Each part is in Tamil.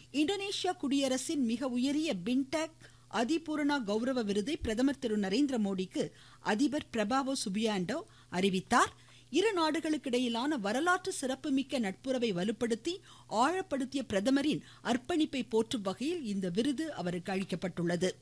இந்தோனேஷியா குடியரசின் மிக உயரிய பின்டெக் அதிபூரணா கௌரவ விருதை பிரதமர் திரு நரேந்திர மோடிக்கு அதிபர் பிரபாவோ சுபியாண்டோ அறிவித்தார் இரு நாடுகளுக்கிடையிலான வரலாற்று சிறப்புமிக்க நட்புறவை வலுப்படுத்தி ஆழப்படுத்திய பிரதமரின் அர்ப்பணிப்பை போற்றும் வகையில் இந்த விருது அவருக்கு அளிக்கப்பட்டுள்ளது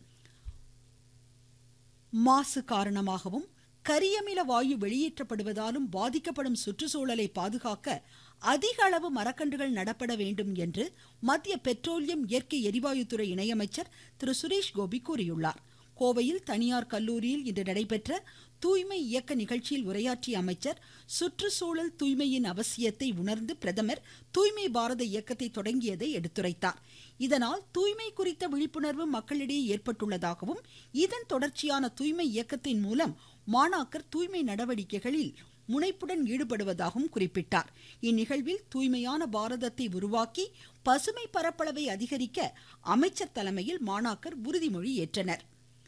மாசு காரணமாகவும் கரியமில வாயு வெளியேற்றப்படுவதாலும் பாதிக்கப்படும் சுற்றுச்சூழலை பாதுகாக்க அதிக அளவு மரக்கன்றுகள் நடப்பட வேண்டும் என்று மத்திய பெட்ரோலியம் இயற்கை எரிவாயுத்துறை இணையமைச்சர் திரு சுரேஷ் கோபி கூறியுள்ளார் கோவையில் தனியார் கல்லூரியில் இன்று நடைபெற்ற தூய்மை இயக்க நிகழ்ச்சியில் உரையாற்றிய அமைச்சர் சுற்றுச்சூழல் தூய்மையின் அவசியத்தை உணர்ந்து பிரதமர் தூய்மை பாரத இயக்கத்தை தொடங்கியதை எடுத்துரைத்தார் இதனால் தூய்மை குறித்த விழிப்புணர்வு மக்களிடையே ஏற்பட்டுள்ளதாகவும் இதன் தொடர்ச்சியான தூய்மை இயக்கத்தின் மூலம் மாணாக்கர் தூய்மை நடவடிக்கைகளில் முனைப்புடன் ஈடுபடுவதாகவும் குறிப்பிட்டார் இந்நிகழ்வில் தூய்மையான பாரதத்தை உருவாக்கி பசுமை பரப்பளவை அதிகரிக்க அமைச்சர் தலைமையில் மாணாக்கர் உறுதிமொழி ஏற்றனர்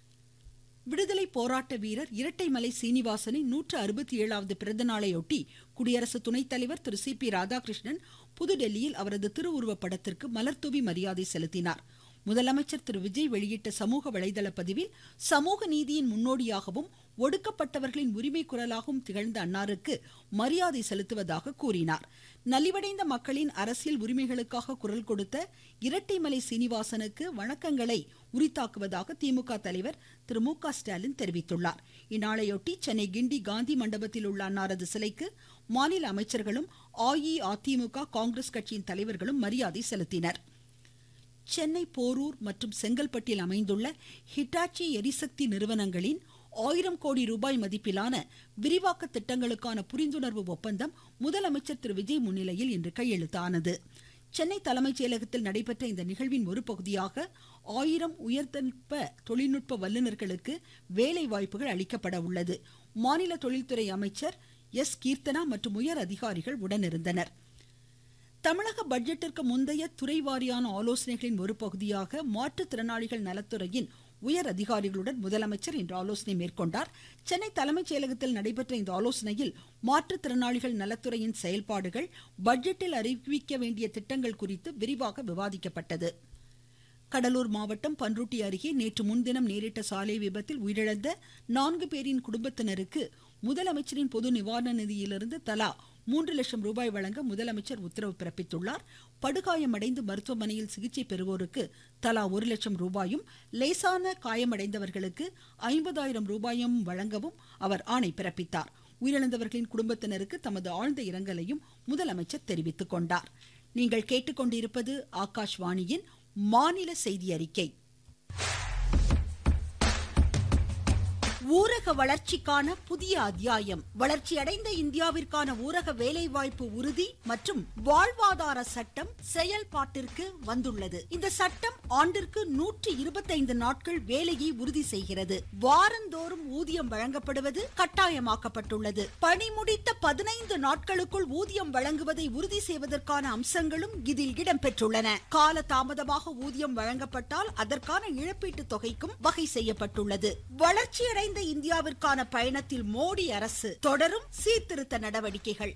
விடுதலை போராட்ட வீரர் இரட்டைமலை சீனிவாசனின் நூற்று அறுபத்தி ஏழாவது பிறந்த நாளையொட்டி குடியரசு துணைத் தலைவர் திரு சி பி ராதாகிருஷ்ணன் புதுடெல்லியில் அவரது திருவுருவ படத்திற்கு மலர்தூவி மரியாதை செலுத்தினார் முதலமைச்சர் திரு விஜய் வெளியிட்ட சமூக வலைதள பதிவில் சமூக நீதியின் முன்னோடியாகவும் ஒடுக்கப்பட்டவர்களின் உரிமை குரலாகவும் திகழ்ந்த அன்னாருக்கு மரியாதை செலுத்துவதாக கூறினார் நலிவடைந்த மக்களின் அரசியல் உரிமைகளுக்காக குரல் கொடுத்த இரட்டைமலை சீனிவாசனுக்கு வணக்கங்களை உரித்தாக்குவதாக திமுக தலைவர் திரு மு க ஸ்டாலின் தெரிவித்துள்ளார் இந்நாளையொட்டி சென்னை கிண்டி காந்தி மண்டபத்தில் உள்ள அன்னாரது சிலைக்கு மாநில அமைச்சர்களும் அஇஅதிமுக காங்கிரஸ் கட்சியின் தலைவர்களும் மரியாதை செலுத்தினர் சென்னை போரூர் மற்றும் செங்கல்பட்டில் அமைந்துள்ள ஹிட்டாச்சி எரிசக்தி நிறுவனங்களின் ஆயிரம் கோடி ரூபாய் மதிப்பிலான விரிவாக்க திட்டங்களுக்கான புரிந்துணர்வு ஒப்பந்தம் முதலமைச்சர் திரு விஜய் முன்னிலையில் இன்று கையெழுத்தானது சென்னை தலைமைச் செயலகத்தில் நடைபெற்ற இந்த நிகழ்வின் ஒரு பகுதியாக ஆயிரம் உயர்தல்ப தொழில்நுட்ப வல்லுநர்களுக்கு வேலை வாய்ப்புகள் அளிக்கப்பட உள்ளது மாநில தொழில்துறை அமைச்சர் எஸ் கீர்த்தனா மற்றும் உயர் அதிகாரிகள் உடனிருந்தனர் தமிழக பட்ஜெட்டிற்கு முந்தைய துறை வாரியான ஆலோசனைகளின் ஒரு பகுதியாக மாற்றுத்திறனாளிகள் நலத்துறையின் உயர் அதிகாரிகளுடன் முதலமைச்சர் இன்று ஆலோசனை மேற்கொண்டார் சென்னை தலைமைச் செயலகத்தில் நடைபெற்ற இந்த ஆலோசனையில் மாற்றுத்திறனாளிகள் நலத்துறையின் செயல்பாடுகள் பட்ஜெட்டில் அறிவிக்க வேண்டிய திட்டங்கள் குறித்து விரிவாக விவாதிக்கப்பட்டது கடலூர் மாவட்டம் பன்ருட்டி அருகே நேற்று முன்தினம் நேரிட்ட சாலை விபத்தில் உயிரிழந்த நான்கு பேரின் குடும்பத்தினருக்கு முதலமைச்சரின் பொது நிவாரண நிதியிலிருந்து தலா மூன்று லட்சம் ரூபாய் வழங்க முதலமைச்சர் உத்தரவு பிறப்பித்துள்ளார் படுகாயமடைந்து மருத்துவமனையில் சிகிச்சை பெறுவோருக்கு தலா ஒரு லட்சம் ரூபாயும் லேசான காயமடைந்தவர்களுக்கு ஐம்பதாயிரம் ரூபாயும் வழங்கவும் அவர் ஆணை பிறப்பித்தார் உயிரிழந்தவர்களின் குடும்பத்தினருக்கு தமது ஆழ்ந்த இரங்கலையும் முதலமைச்சர் தெரிவித்துக் கொண்டார் நீங்கள் கேட்டுக்கொண்டிருப்பது ஆகாஷ்வாணியின் மாநில செய்தி அறிக்கை ஊரக வளர்ச்சிக்கான புதிய அத்தியாயம் வளர்ச்சியடைந்த இந்தியாவிற்கான ஊரக வேலைவாய்ப்பு உறுதி மற்றும் வாழ்வாதார சட்டம் செயல்பாட்டிற்கு வந்துள்ளது இந்த சட்டம் ஆண்டிற்கு நூற்றி இருபத்தைந்து நாட்கள் வேலையை உறுதி செய்கிறது வாரந்தோறும் ஊதியம் வழங்கப்படுவது கட்டாயமாக்கப்பட்டுள்ளது பணி முடித்த பதினைந்து நாட்களுக்குள் ஊதியம் வழங்குவதை உறுதி செய்வதற்கான அம்சங்களும் இதில் இடம்பெற்றுள்ளன கால தாமதமாக ஊதியம் வழங்கப்பட்டால் அதற்கான இழப்பீட்டு தொகைக்கும் வகை செய்யப்பட்டுள்ளது வளர்ச்சியடைந்த இந்தியாவிற்கான பயணத்தில் மோடி அரசு தொடரும் சீர்திருத்த நடவடிக்கைகள்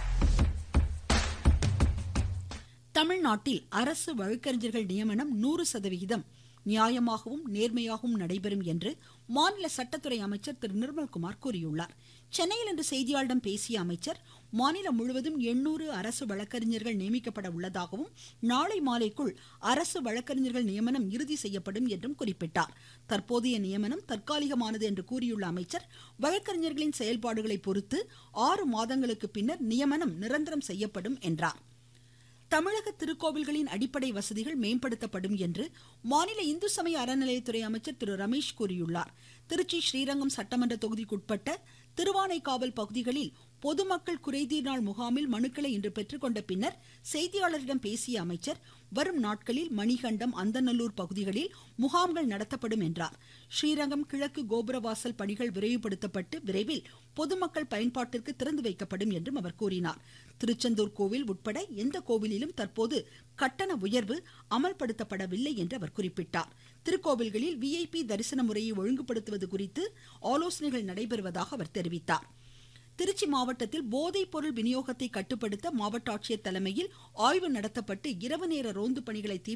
தமிழ்நாட்டில் அரசு வழக்கறிஞர்கள் நியமனம் நூறு சதவிகிதம் நியாயமாகவும் நேர்மையாகவும் நடைபெறும் என்று மாநில சட்டத்துறை அமைச்சர் திரு நிர்மல்குமார் கூறியுள்ளார் சென்னையில் இன்று செய்தியாளர்களிடம் பேசிய அமைச்சர் மாநிலம் முழுவதும் எண்ணூறு அரசு வழக்கறிஞர்கள் நியமிக்கப்பட உள்ளதாகவும் நாளை மாலைக்குள் அரசு வழக்கறிஞர்கள் நியமனம் இறுதி செய்யப்படும் என்றும் குறிப்பிட்டார் தற்போதைய நியமனம் தற்காலிகமானது என்று கூறியுள்ள அமைச்சர் வழக்கறிஞர்களின் செயல்பாடுகளை பொறுத்து ஆறு மாதங்களுக்கு பின்னர் நியமனம் நிரந்தரம் செய்யப்படும் என்றார் தமிழக திருக்கோவில்களின் அடிப்படை வசதிகள் மேம்படுத்தப்படும் என்று மாநில இந்து சமய அறநிலையத்துறை அமைச்சர் திரு ரமேஷ் கூறியுள்ளார் திருச்சி ஸ்ரீரங்கம் சட்டமன்ற தொகுதிக்குட்பட்ட திருவானைக்காவல் பகுதிகளில் பொதுமக்கள் குறைதீர் நாள் முகாமில் மனுக்களை இன்று பெற்றுக்கொண்ட பின்னர் செய்தியாளர்களிடம் பேசிய அமைச்சர் வரும் நாட்களில் மணிகண்டம் அந்தநல்லூர் பகுதிகளில் முகாம்கள் நடத்தப்படும் என்றார் ஸ்ரீரங்கம் கிழக்கு கோபுரவாசல் பணிகள் விரைவுபடுத்தப்பட்டு விரைவில் பொதுமக்கள் பயன்பாட்டிற்கு திறந்து வைக்கப்படும் என்றும் அவர் கூறினார் திருச்செந்தூர் கோவில் உட்பட எந்த கோவிலிலும் தற்போது கட்டண உயர்வு அமல்படுத்தப்படவில்லை என்று அவர் குறிப்பிட்டார் திருக்கோவில்களில் விஐபி தரிசன முறையை ஒழுங்குபடுத்துவது குறித்து ஆலோசனைகள் நடைபெறுவதாக அவர் தெரிவித்தார் திருச்சி மாவட்டத்தில் போதைப் பொருள் விநியோகத்தை கட்டுப்படுத்த மாவட்ட ஆட்சியர் தலைமையில் ஆய்வு நடத்தப்பட்டு இரவு நேர ரோந்து பணிகளை